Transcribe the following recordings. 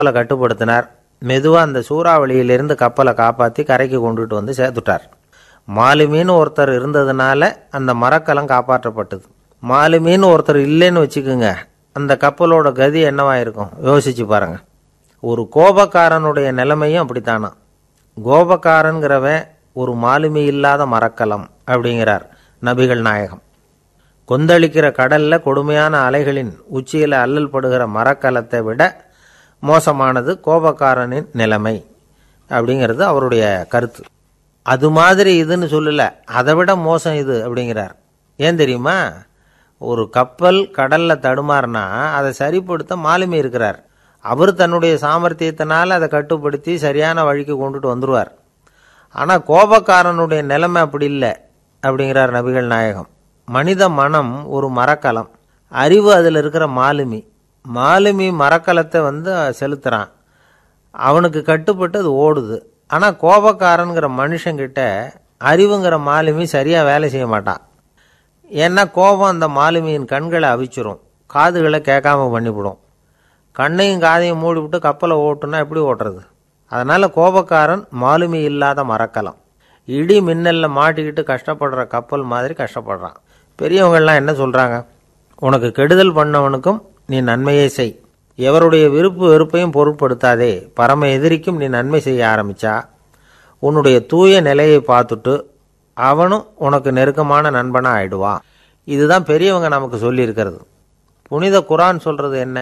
கப்பலை கட்டுப்படுத்தினார் மெதுவாக அந்த சூறாவளியிலிருந்து கப்பலை காப்பாற்றி கரைக்கு கொண்டுட்டு வந்து சேர்த்துட்டார் மாலுமின்னு ஒருத்தர் இருந்ததுனால அந்த மரக்கலம் காப்பாற்றப்பட்டது மாலுமின்னு ஒருத்தர் இல்லைன்னு வச்சுக்கோங்க அந்த கப்பலோட கதி என்னவாயிருக்கும் யோசிச்சு பாருங்க ஒரு கோபக்காரனுடைய நிலைமையும் அப்படித்தானா கோபக்காரன்கிறவன் ஒரு மாலுமி இல்லாத மரக்கலம் அப்படிங்கிறார் நபிகள் நாயகம் கொந்தளிக்கிற கடல்ல கொடுமையான அலைகளின் உச்சியில அல்லல் படுகிற மரக்கலத்தை விட மோசமானது கோபக்காரனின் நிலைமை அப்படிங்கிறது அவருடைய கருத்து அது மாதிரி இதுன்னு சொல்லல அதை விட மோசம் இது அப்படிங்கிறார் ஏன் தெரியுமா ஒரு கப்பல் கடல்ல தடுமாறினா அதை சரிப்படுத்த மாலுமி இருக்கிறார் அவர் தன்னுடைய சாமர்த்தியத்தினால அதை கட்டுப்படுத்தி சரியான வழிக்கு கொண்டுட்டு வந்துருவார் ஆனால் கோபக்காரனுடைய நிலைமை அப்படி இல்லை அப்படிங்கிறார் நபிகள் நாயகம் மனித மனம் ஒரு மரக்கலம் அறிவு அதில் இருக்கிற மாலுமி மாலுமி மரக்கலத்தை வந்து செலுத்துகிறான் அவனுக்கு கட்டுப்பட்டு அது ஓடுது ஆனால் கோபக்காரனுங்கிற மனுஷங்கிட்ட அறிவுங்கிற மாலுமி சரியாக வேலை செய்ய மாட்டான் ஏன்னா கோபம் அந்த மாலுமியின் கண்களை அவிச்சிரும் காதுகளை கேட்காம பண்ணிவிடும் கண்ணையும் காதையும் மூடிவிட்டு கப்பலை ஓட்டுனா எப்படி ஓட்டுறது அதனால கோபக்காரன் மாலுமி இல்லாத மரக்கலம் இடி மின்னல்ல மாட்டிக்கிட்டு கஷ்டப்படுற கப்பல் மாதிரி கஷ்டப்படுறான் பெரியவங்கள்லாம் என்ன சொல்றாங்க உனக்கு கெடுதல் பண்ணவனுக்கும் நீ நன்மையை செய் எவருடைய விருப்பு வெறுப்பையும் பொருட்படுத்தாதே பரம எதிரிக்கும் நீ நன்மை செய்ய ஆரம்பிச்சா உன்னுடைய தூய நிலையை பார்த்துட்டு அவனும் உனக்கு நெருக்கமான நண்பனா ஆயிடுவான் இதுதான் பெரியவங்க நமக்கு சொல்லியிருக்கிறது புனித குரான் சொல்றது என்ன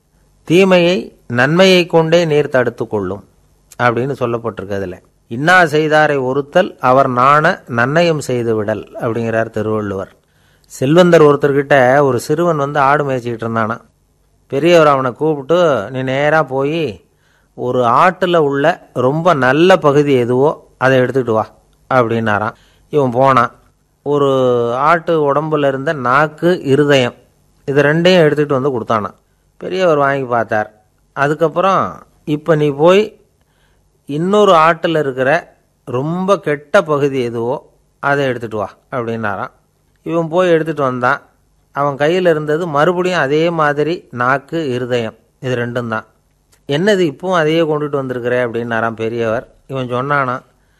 தீமையை நன்மையை கொண்டே நீர் தடுத்து கொள்ளும் அப்படின்னு சொல்லப்பட்டிருக்கு அதுல இன்னா செய்தாரை ஒருத்தல் அவர் நாண நன்னயம் செய்து விடல் அப்படிங்கிறார் திருவள்ளுவர் செல்வந்தர் ஒருத்தர்கிட்ட ஒரு சிறுவன் வந்து ஆடு மேய்ச்சிக்கிட்டு இருந்தானா பெரியவர் அவனை கூப்பிட்டு நீ நேராக போய் ஒரு ஆட்டில் உள்ள ரொம்ப நல்ல பகுதி எதுவோ அதை எடுத்துக்கிட்டு வா அப்படின்னாராம் இவன் போனான் ஒரு ஆட்டு உடம்புல இருந்த நாக்கு இருதயம் இது ரெண்டையும் எடுத்துக்கிட்டு வந்து கொடுத்தானான் பெரியவர் வாங்கி பார்த்தார் அதுக்கப்புறம் இப்போ நீ போய் இன்னொரு ஆட்டில் இருக்கிற ரொம்ப கெட்ட பகுதி எதுவோ அதை எடுத்துட்டு வா அப்படின்னாராம் இவன் போய் எடுத்துட்டு வந்தான் அவன் கையில் இருந்தது மறுபடியும் அதே மாதிரி நாக்கு இருதயம் இது ரெண்டும் தான் என்னது இப்பவும் அதையே கொண்டுட்டு வந்திருக்கிற அப்படின்னாராம் பெரியவர் இவன் சொன்னானா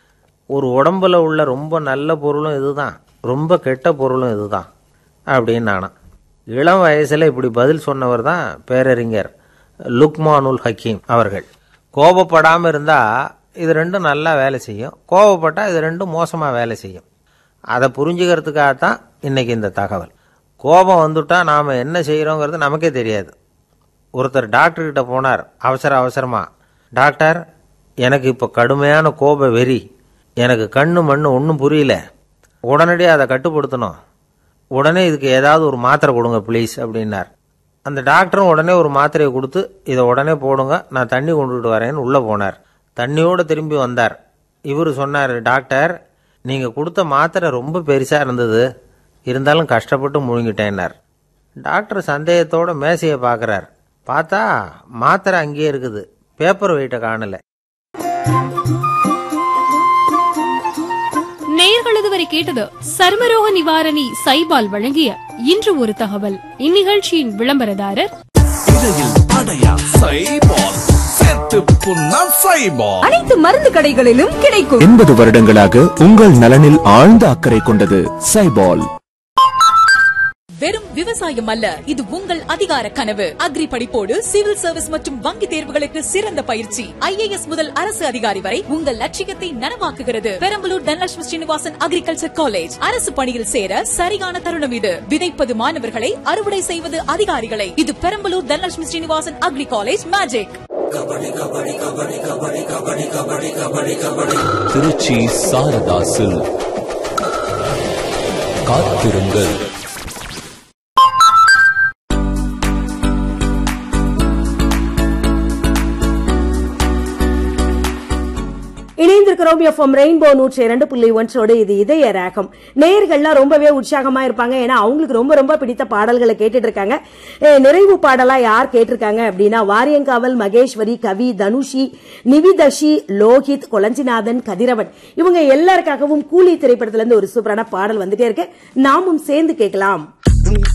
ஒரு உடம்புல உள்ள ரொம்ப நல்ல பொருளும் இதுதான் ரொம்ப கெட்ட பொருளும் இதுதான் அப்படின்னானா இளம் வயசுல இப்படி பதில் சொன்னவர் தான் பேரறிஞர் லுக்மானுல் ஹக்கீம் அவர்கள் கோபப்படாமல் இருந்தால் இது ரெண்டும் நல்லா வேலை செய்யும் கோபப்பட்டால் இது ரெண்டும் மோசமாக வேலை செய்யும் அதை புரிஞ்சுக்கிறதுக்காகத்தான் இன்னைக்கு இந்த தகவல் கோபம் வந்துட்டா நாம் என்ன செய்கிறோங்கிறது நமக்கே தெரியாது ஒருத்தர் டாக்டர்கிட்ட போனார் அவசர அவசரமாக டாக்டர் எனக்கு இப்போ கடுமையான கோப வெறி எனக்கு கண்ணு மண்ணு ஒன்றும் புரியல உடனடியாக அதை கட்டுப்படுத்தணும் உடனே இதுக்கு ஏதாவது ஒரு மாத்திரை கொடுங்க ப்ளீஸ் அப்படின்னார் அந்த டாக்டரும் உடனே ஒரு மாத்திரையை கொடுத்து இதை உடனே போடுங்க நான் தண்ணி கொண்டுட்டு வரேன்னு உள்ளே போனார் தண்ணியோடு திரும்பி வந்தார் இவர் சொன்னார் டாக்டர் நீங்கள் கொடுத்த மாத்திரை ரொம்ப பெருசாக இருந்தது இருந்தாலும் கஷ்டப்பட்டு முழுங்கிட்டேன்னார் டாக்டர் சந்தேகத்தோட மேசையை பார்க்குறார் பார்த்தா மாத்திரை அங்கேயே இருக்குது பேப்பர் வெயிட்டை காணல நேயர்கள் இதுவரை கேட்டது சர்மரோக நிவாரணி சைபால் வழங்கிய இன்று ஒரு தகவல் இந்நிகழ்ச்சியின் விளம்பரதாரர் இடையில் அடையா சைபால் சேர்த்து புண்ணா சைபால் அனைத்து மருந்து கடைகளிலும் கிடைக்கும் எண்பது வருடங்களாக உங்கள் நலனில் ஆழ்ந்த அக்கறை கொண்டது சைபால் வெறும் விவசாயம் அல்ல இது உங்கள் அதிகார கனவு அக்ரி படிப்போடு சிவில் சர்வீஸ் மற்றும் வங்கி தேர்வுகளுக்கு சிறந்த பயிற்சி ஐஏஎஸ் முதல் அரசு அதிகாரி வரை உங்கள் லட்சியத்தை நனவாக்குகிறது பெரம்பலூர் தனலட்சுமி ஸ்ரீனிவாசன் அக்ரிகல்ச்சர் காலேஜ் அரசு பணியில் சேர சரியான தருணம் இது விதைப்பது மாணவர்களை அறுவடை செய்வது அதிகாரிகளை இது Perambalur Dhanalakshmi Srinivasan agri college magic Trichy Sarada silk காத்திருங்கள் இணைந்திருக்கிறோம் எஃப்எம் ரெயின்போ நூற்றி இரண்டு புள்ளி ஒன்றோடு இது இதய ராகம் நேயர்கள்லாம் ரொம்பவே உற்சாகமா இருப்பாங்க ஏன்னா அவங்களுக்கு ரொம்ப ரொம்ப பிடித்த பாடல்களை கேட்டுட்டு இருக்காங்க அஹ் நிறைவு பாடலா யார் கேட்டிருக்காங்க அப்படின்னா வாரியங்காவல் மகேஸ்வரி கவி தனுஷி நிவிதஷி லோகித் கொலஞ்சிநாதன் கதிரவன் இவங்க எல்லாருக்காகவும் கூலி திரைப்படத்துல இருந்து ஒரு சூப்பரான பாடல் வந்துட்டே இருக்கு நாமும் சேர்ந்து கேட்கலாம்